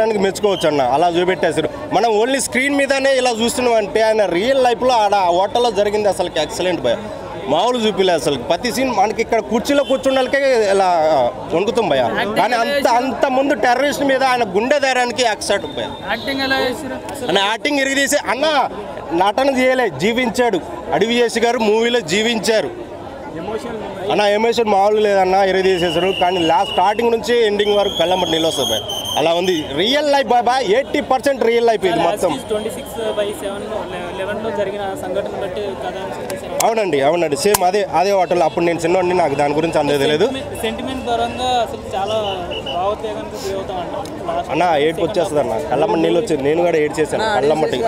చూడడానికి మెచ్చుకోవచ్చు అన్న అలా చూపెట్టేశారు మనం ఓన్లీ స్క్రీన్ మీదనే ఇలా చూస్తున్నాం అంటే ఆయన రియల్ లైఫ్లో ఆడ ఆ హోటల్లో జరిగింది అసలు ఎక్సలెంట్ భయ మామూలు చూపిలే అసలు ప్రతి సీన్ మనకి ఇక్కడ కుర్చీలో కూర్చుండాలకే ఇలా వణుకుతాం భయ కానీ అంత అంత ముందు టెర్రరిస్ట్ మీద ఆయన గుండె ధైర్యానికి యాక్సెప్ట్ భయ యాక్టింగ్ ఎలా చేసారు అన్న యాక్టింగ్ ఇరిగదీసి అన్న నటన చేయలే జీవించాడు అడవి చేసి గారు మూవీలో జీవించారు అన్న ఎమోషన్ మామూలు లేదన్న ఇరగదీసేసాడు కానీ లాస్ట్ స్టార్టింగ్ నుంచి ఎండింగ్ వరకు కళ్ళమ్మటి నీళ్ళు వస్తుంది బాయ్ అలా ఉంది real life boy boy eighty percent real life ఇది మొత్తం ట్వంటీ సిక్స్ బై సెవెన్ లెవెన్లో జరిగిన సంఘటన బట్టి కథ అవునండి అవునండి సేమ్ అదే అదే హోటల్ అప్పుడు నేను చిన్నవాడిని నాకు దాని గురించి అందే తెలియదు సెంటిమెంట్ పరంగా అసలు చాలా భావోద్వేగానికి గురి అవుతాం అంట అన్న ఏడుపు వచ్చేస్తుంది అన్న కళ్ళమ్మటి నీళ్ళు వచ్చేది నేను కూడా ఏడ్ చేశాను కళ్ళమ్మటి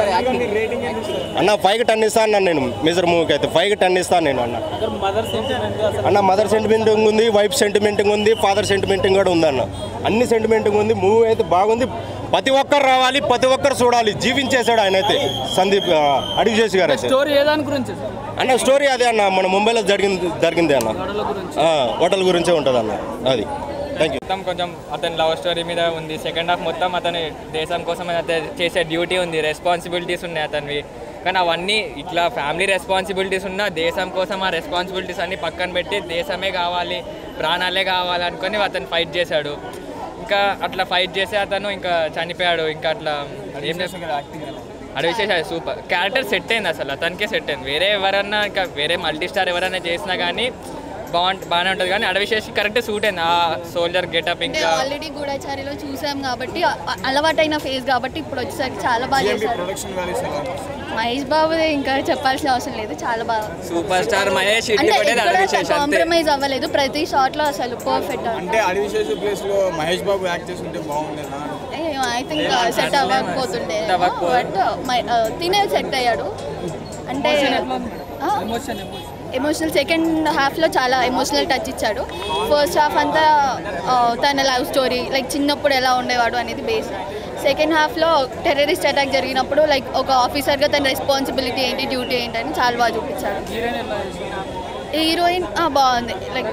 అన్న ఫైవ్కి టన్ ఇస్తాను అన్న నేను మిజర్ మూవీకి అయితే ఫైవ్కి టన్ ఇస్తాను నేను అన్న అక్కడ మదర్ సెంటిమెంట్ అసలు అన్న మదర్ సెంటిమెంటింగ్ ఉంది వైఫ్ సెంటిమెంటింగ్ ఉంది ఫాదర్ సెంటిమెంటింగ్ కూడా ఉంది అన్న అన్ని సెంటిమెంటింగ్ ఉంది మూవీ అయితే బాగుంది ప్రతి ఒక్కరు రావాలి ప్రతి ఒక్కరు చూడాలి జీవించేశాడు ఆయన అయితే సందీప్ ఆ, అడిగి చేసి గారు అయితే స్టోరీ ఏ దాని గురించి అన్న స్టోరీ అదే అన్న మన ముంబైలో జరిగింది జరిగిందే అన్న గొడవల గురించి ఆ, హోటల్ గురించే ఉంటుంది అన్న అది థ్యాంక్ యూ మొత్తం కొంచెం అతని లవ్ స్టోరీ మీద ఉంది సెకండ్ హాఫ్ మొత్తం అతని దేశం కోసం అతను చేసే డ్యూటీ ఉంది రెస్పాన్సిబిలిటీస్ ఉన్నాయి అతనివి కానీ అవన్నీ ఇట్లా ఫ్యామిలీ రెస్పాన్సిబిలిటీస్ ఉన్న దేశం కోసం ఆ రెస్పాన్సిబిలిటీస్ అన్ని పక్కన పెట్టి దేశమే కావాలి ప్రాణాలే కావాలి అనుకొని అతను ఫైట్ చేశాడు ఇంకా అట్లా ఫైట్ చేసి అతను ఇంకా చనిపోయాడు ఇంకా అట్లా ఏం చేస్తాడు అది విశేష సూపర్ క్యారెక్టర్ సెట్ అయింది అసలు అతనికే సెట్ అయింది వేరే ఎవరన్నా ఇంకా వేరే మల్టీ స్టార్ ఎవరైనా చేసినా కానీ బాగుంట బాగానే ఉంటుంది కానీ అడవిశేషి కరెక్ట్ సూట్ అయింది ఆ సోల్జర్ గెటప్ అంటే ఇంకా ఆల్రెడీ గూఢాచారిలో చూసాం కాబట్టి అ- అ- అలవాటైన ఫేస్ కాబట్టి ఇప్పుడు వచ్చేసరికి చాలా బాగా చేశారు మహేష్ బాబు ఇంకా చెప్పాల్సిన అవసరం లేదు చాలా బాగా సూపర్ స్టార్ మహేష్ ఇడ్లీ అంటే పటేల్ ఎక్కడ అడవిశేష్ అంతే కాంప్రమైజ్ అవ్వలేదు ప్రతి షాట్ లో అసలు పర్ఫెక్ట్ అంటే అడివిశేష ప్లేస్ లో మహేష్ బాబు యాక్ట్ చేస్తుంటే బాగుండేదా ఐ థింక్ సెట్ అవ్వకపోతుండే అవ్వకపో- బట్ తినే సెట్ అయ్యాడు అంటే ఎమోషన్ ఎమోషన్ ఎమోషనల్ సెకండ్ హాఫ్లో చాలా ఎమోషనల్ టచ్ ఇచ్చాడు ఫస్ట్ హాఫ్ అంతా ఆ, తన లవ్ స్టోరీ లైక్ చిన్నప్పుడు ఎలా ఉండేవాడు అనేది బేస్ సెకండ్ హాఫ్లో టెర్రరిస్ట్ అటాక్ జరిగినప్పుడు లైక్ ఒక ఆఫీసర్గా తన రెస్పాన్సిబిలిటీ ఏంటి డ్యూటీ ఏంటి అని చాలా బాగా చూపించాడు హీరోయిన్ ఎలా చేసారు హీరోయిన్ బాగుంది లైక్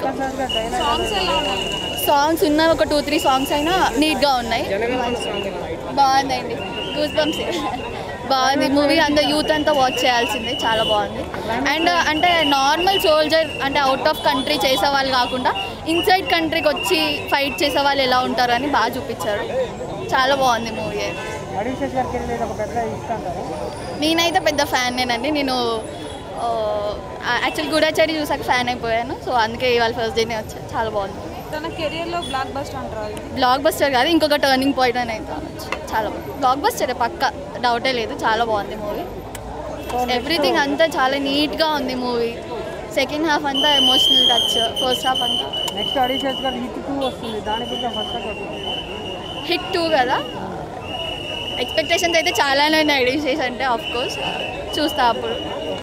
సాంగ్స్ ఉన్న ఒక టూ త్రీ సాంగ్స్ అయినా నీట్గా ఉన్నాయి బాగుందండి గూస్ బంప్స్ బాగుంది మూవీ అంతా యూత్ అంతా వాచ్ చేయాల్సిందే చాలా బాగుంది అండ్ అంటే నార్మల్ సోల్జర్ అంటే అవుట్ ఆఫ్ కంట్రీ చేసే వాళ్ళు కాకుండా ఇన్సైడ్ కంట్రీకి వచ్చి ఫైట్ చేసే వాళ్ళు ఎలా ఉంటారు అని బాగా చూపించారు చాలా బాగుంది మూవీ నేనైతే పెద్ద ఫ్యాన్ నేనండి నేను యాక్చువల్ గూఢాచారి చూసాక ఫ్యాన్ అయిపోయాను సో అందుకే ఇవాళ ఫస్ట్ డేనే వచ్చాను చాలా బాగుంది తన కెరియర్లో బ్లాక్ బస్టర్ అంటారు బ్లాక్ బస్టర్ కాదు ఇంకొక టర్నింగ్ పాయింట్ అని అయితే అనొచ్చు చాలా బాగుంది బ్లాక్ బస్టర్ పక్క డౌటే లేదు చాలా బాగుంది మూవీ ఎవ్రీథింగ్ అంతా చాలా నీట్గా ఉంది మూవీ సెకండ్ హాఫ్ అంతా ఎమోషనల్ టచ్ ఫస్ట్ హాఫ్ అంతా నెక్స్ట్ అడిషన్స్ గారు హిట్ టూ వస్తుంది దాని గురించి ఫస్ట్ హిట్ టూ కదా ఎక్స్పెక్టేషన్స్ అయితే చాలానే ఉన్నాయి ఎడిషన్స్ అంటే ఆఫ్ కోర్స్ చూస్తా అప్పుడు